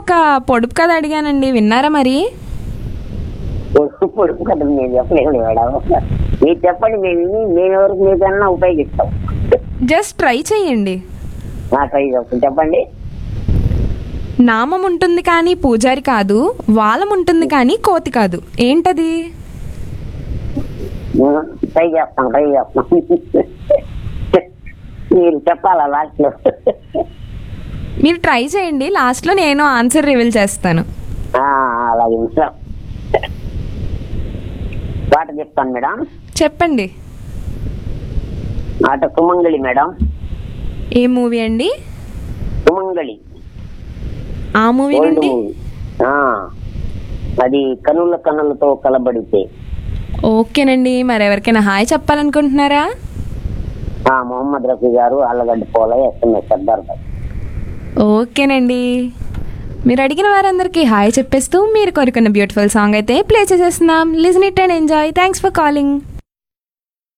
ఒక పొడుపు కథ అడిగానండి విన్నారా మరి పొడుపు పొడుపు కదా నేను చెప్పలేము మేడం మీరు చెప్పండి మేము విని మేము ఎవరికి మీకన్నా ఉపయోగిస్తాం జస్ట్ ట్రై చేయండి నా ట్రై చేస్తాం చెప్పండి నామం ఉంటుంది కానీ పూజారి కాదు వాలం ఉంటుంది కానీ కోతి కాదు ఏంటది ట్రై చేస్తాం ట్రై చేస్తాం మీరు చెప్పాలా లాస్ట్ లో మీరు ట్రై చేయండి లాస్ట్లో నేను ఆన్సర్ రివీల్ చేస్తాను ఆ, అలాగే నిమిషం పాట చెప్తాను మేడం చెప్పండి ఆట సుమంగళి మేడం ఏ మూవీ అండి సుమంగళి ఆ మూవీ ఓల్డ్ నుండి మూవీ ఆ, అది కనుల కనులతో కలబడితే ఓకేనండి మరి ఎవరికైనా హాయ్ చెప్పాలనుకుంటున్నారా ఆ మొహమ్మద్ రఫీ గారు అల్లగడ్డ పోలయ్య ఎస్ఎంఎస్ సర్దార్ గారు ఓకేనండి మీరు అడిగిన వారందరికీ హాయ్ చెప్పేస్తూ మీరు కోరుకున్న బ్యూటిఫుల్ సాంగ్ అయితే ప్లే చేసేస్తున్నాం listen it and enjoy thanks for calling